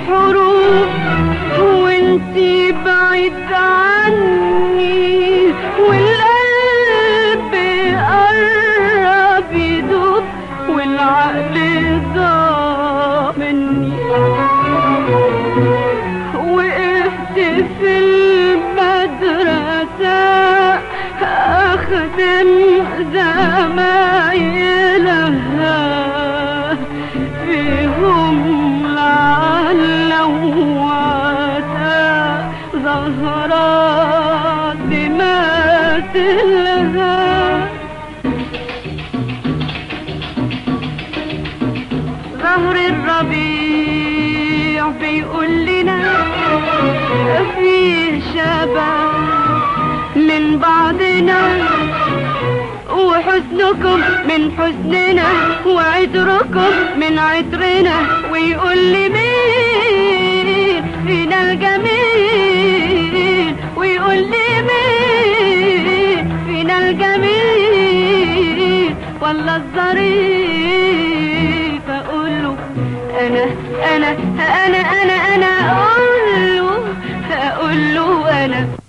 الحروف وانتي بعيد عني والقلب قرب يدوب والعقل ضامني وقفت في المدرسة أخدم زمايلها فيهم لعل وعسى زهرات بمثلها ظهر الربيع بيقول لنا في شباب من بعضنا وحسنكم من حسننا وعطركم من عطرنا ويقول لي مين فينا الجميل ويقول لي مين فينا الجميل والله الظريف اقول له انا انا انا انا انا اقول له اقول له انا